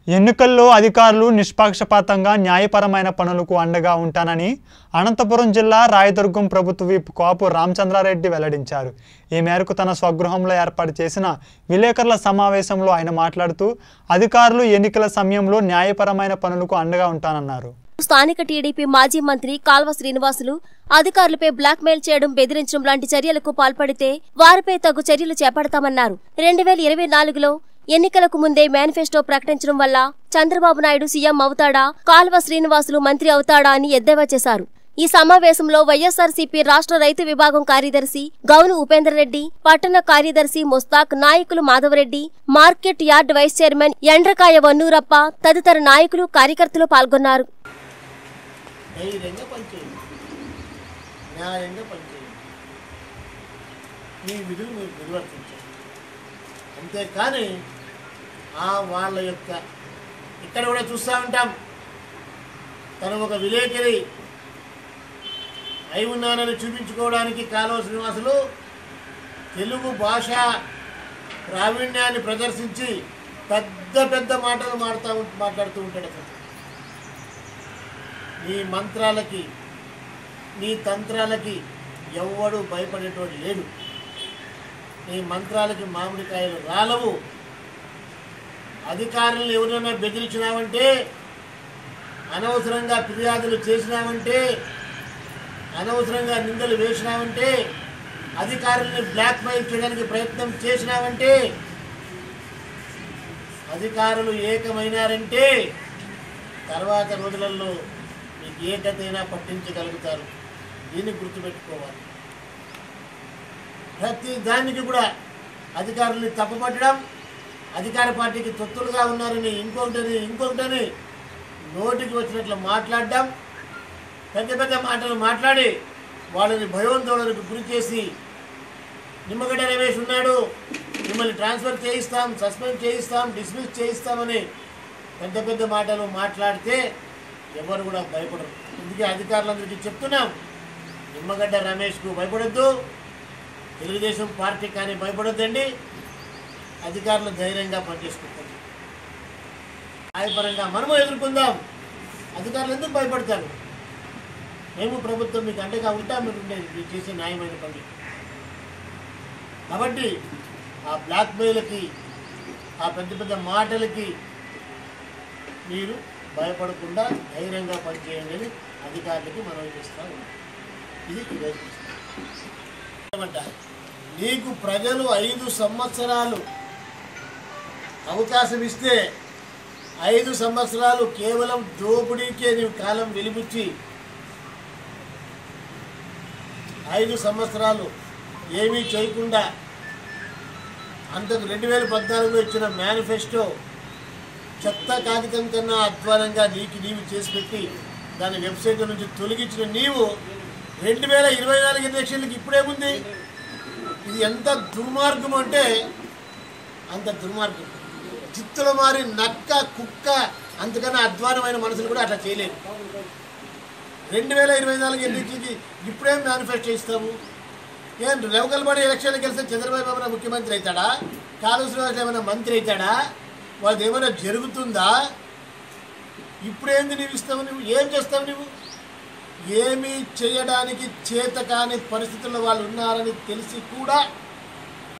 ఎన్నికల్లో అధికారులు నిష్పక్షపాతంగా న్యాయపరమైన పనులకు అండగా ఉంటానని అనంతపురం జిల్లా రాయదుర్గం ప్రభుత్వ విప్ కాపు రామచంద్రారెడ్డి వెల్లడించారు ఈ మేరకు తన స్వగృహంలో ఏర్పాటు చేసిన విలేకరుల సమావేశంలో ఆయన మాట్లాడుతూ అధికారులు ఎన్నికల సమయంలో న్యాయపరమైన పనులకు అండగా ఉంటానన్నారు స్థానిక టీడీపీ మాజీ మంత్రి కాల్వ శ్రీనివాసులు అధికారులపై బ్లాక్మెయిల్ చేయడం బెదిరించడం లాంటి చర్యలకు పాల్పడితే వారిపై తగు చర్యలు చేపడతామన్నారు రెండు వేల ఇరవై నాలుగులో ఎన్నికలకు ముందే మేనిఫెస్టో ప్రకటించడం వల్ల చంద్రబాబు నాయుడు సీఎం అవుతాడా కాల్వ శ్రీనివాసులు మంత్రి అవుతాడా అని ఎద్దేవా చేశారు ఈ సమావేశంలో వైఎస్ఆర్సీపీ రాష్ట్ర రైతు విభాగం కార్యదర్శి గౌను ఉపేందర్ రెడ్డి పట్టణ కార్యదర్శి ముస్తాక్ నాయకులు Madhavareddy market yard vice chairman ఎండ్రకాయ వన్నూరప్ప తదితర నాయకులు కార్యకర్తలు పాల్గొన్నారు ధైర్యంగా పనిచేయండి న్యాయంగా పనిచేయండి మీ విధులు మీరు నిర్వర్తించండి అంతేకాని ఆ వాళ్ళ యొక్క ఇక్కడ కూడా చూస్తూ ఉంటాం తను ఒక విలేకరి అయి ఉన్నానని చూపించుకోవడానికి కాలువ శ్రీనివాసులు తెలుగు భాష ప్రావీణ్యాన్ని ప్రదర్శించి పెద్ద పెద్ద మాటలు మాడుతూ మాట్లాడుతూ ఉంటాడు అతను నీ మంత్రాలకి నీ తంత్రాలకి ఎవ్వడు భయపడేటోడు లేడు నీ మంత్రాలకి మామిడికాయలు రాలవు అధికారులను ఎవరైనా బెదిరించినావంటే అనవసరంగా ఫిర్యాదులు చేసినావంటే అనవసరంగా నిందలు వేసినావంటే అధికారుల్ని బ్లాక్మెయిల్ చేయడానికి ప్రయత్నం చేసినావంటే అధికారులు ఏకమైనారంటే తర్వాత రోజులలో మీకు ఏ గతైనా పట్టించగలుగుతారు దీన్ని గుర్తుపెట్టుకోవాలి ప్రతి దానికి కూడా అధికారుల్ని తప్పుపట్టడం అధికార పార్టీకి తొత్తులుగా ఉన్నారని ఇంకొకటని ఇంకొకటని నోటికి వచ్చినట్లు మాట్లాడడం పెద్ద పెద్ద మాటలు మాట్లాడి వాళ్ళని భయోందోళనకు గురి చేసి నిమ్మగడ్డ రమేష్ ఉన్నాడు మిమ్మల్ని ట్రాన్స్ఫర్ చేయిస్తాం సస్పెండ్ చేయిస్తాం డిస్మిస్ చేయిస్తామని పెద్ద పెద్ద మాటలు మాట్లాడితే ఎవరు కూడా భయపడరు అందుకే అధికారులందరికీ చెప్తున్నాం నిమ్మగడ్డ రమేష్కు భయపడొద్దు తెలుగుదేశం పార్టీ కానీ భయపడొద్దండి అధికారులు ధైర్యంగా పనిచేసుకుంటారు న్యాయపరంగా మనము ఎదుర్కొందాం అధికారులు ఎందుకు భయపడతారు మేము ప్రభుత్వం మీకు అండగా ఉంటాం మీరు ఉండేది మీరు చేసే న్యాయమైన పని కాబట్టి ఆ బ్లాక్మెయిల్కి ఆ పెద్ద పెద్ద మాటలకి మీరు భయపడకుండా ధైర్యంగా పనిచేయండి అని అధికారులకి మనం చేస్తూ ఉన్నాం ఇది ఈరోజు ఏమంటారు నీకు ప్రజలు ఐదు సంవత్సరాలు అవకాశం ఇస్తే ఐదు సంవత్సరాలు కేవలం దోపిడీకే నీవు కాలం వెలిబుచ్చి ఐదు సంవత్సరాలు ఏమీ చేయకుండా అంతకు రెండు వేల పద్నాలుగులో ఇచ్చిన మేనిఫెస్టో చెత్త కాగితం కన్నా అధ్వానంగా నీకు నీవు చేసి పెట్టి దాని వెబ్సైట్ నుంచి తొలగించిన నీవు రెండు వేల ఇరవై నాలుగు ఎలక్షన్లకి ఇప్పుడేముంది ఇది ఎంత దుర్మార్గం అంటే అంత దుర్మార్గం చిత్తులు మారి నక్క కుక్క అంతకన్నా అధ్వానమైన మనుషులు కూడా అట్లా చేయలేరు రెండు వేల ఇరవై నాలుగు ఎన్నికలకి ఇప్పుడేం మేనిఫెస్టో ఇస్తాము ఏం రేవకల్పడి ఎలక్షన్కి వెళ్తే చంద్రబాబు నాయుడు ముఖ్యమంత్రి అవుతాడా కాళేశ్వర శ్రీనివాస్ ఏమైనా మంత్రి అవుతాడా వాళ్ళది ఏమైనా జరుగుతుందా ఇప్పుడేంది నీవు ఇస్తావు నువ్వు ఏం చేస్తావు నువ్వు ఏమీ చేయడానికి చేత కాని పరిస్థితుల్లో వాళ్ళు ఉన్నారని తెలిసి కూడా